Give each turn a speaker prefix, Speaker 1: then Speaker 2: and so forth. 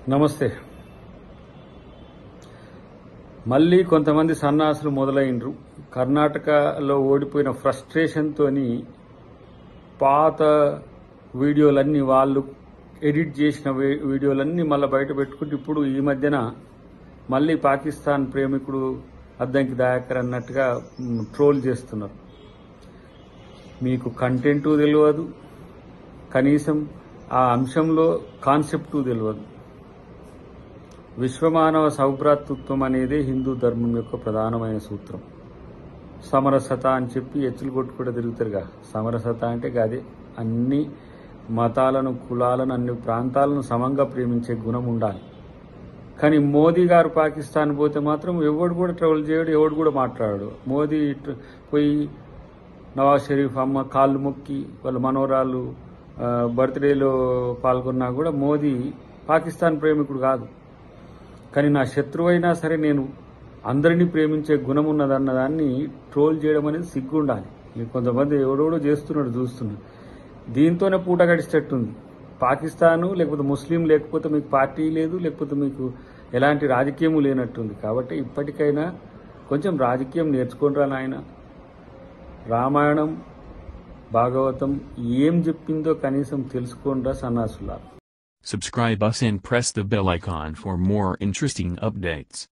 Speaker 1: నమస్తే మళ్ళీ కొంతమంది సన్నాసులు మొదలైనరు కర్ణాటకలో ఓడిపోయిన ఫ్రస్ట్రేషన్తోని పాత వీడియోలన్నీ వాళ్ళు ఎడిట్ చేసిన వీ- వీడియోలన్నీ మళ్ళీ బయట పెట్టుకుంటూ ఇప్పుడు ఈ మధ్యన మళ్ళీ పాకిస్తాన్ ప్రేమికుడు అద్దంకి దయాకర్ అన్నట్టుగా మ్, ట్రోల్ చేస్తున్నారు మీకు కంటెంటు తెలియదు కనీసం ఆ అంశంలో కాన్సెప్టు తెలియదు విశ్వమానవ సౌభ్రాతృత్వం అనేది హిందూ ధర్మం యొక్క ప్రధానమైన సూత్రం సమరసత అని చెప్పి ఎచ్చులు కొట్టుకుంటూ తిరుగుతారుగా సమరసత అంటే అదే అన్ని మతాలను కులాలను అన్ని ప్రాంతాలను సమంగా ప్రేమించే గుణం ఉండాలి కానీ మోదీ గారు పాకిస్తాన్ పోతే మాత్రం ఎవడు కూడా ట్రవల్ చేయడు ఎవడు కూడా మాట్లాడాడు మోదీ ఇటు పోయి నవాజ్ షరీఫ్ అమ్మ కాళ్ళు మొక్కి వాళ్ళ మనోరాలు ఆ, బర్త్డేలో పాల్గొన్నా కూడా మోదీ పాకిస్తాన్ ప్రేమికుడు కాదు కానీ నా శత్రువు అయినా సరే నేను అందరినీ ప్రేమించే గుణం ఉన్నదన్న దాన్ని ట్రోల్ చేయడం అనేది సిగ్గు ఉండాలి ఇక కొంతమంది ఎవడెవడో చేస్తున్నాడు చూస్తున్నాడు దీంతోనే పూట గడిచేటట్టుంది పాకిస్తాను లేకపోతే ముస్లిం లేకపోతే మీకు పార్టీ లేదు లేకపోతే మీకు ఎలాంటి రాజకీయము లేనట్టుంది కాబట్టి ఇప్పటికైనా కొంచెం రాజకీయం నేర్చుకోండి నాయన రామాయణం భాగవతం ఏం చెప్పిందో కనీసం తెలుసుకోండిరా సన్నాసులారా
Speaker 2: Subscribe us and press the bell icon for more interesting updates.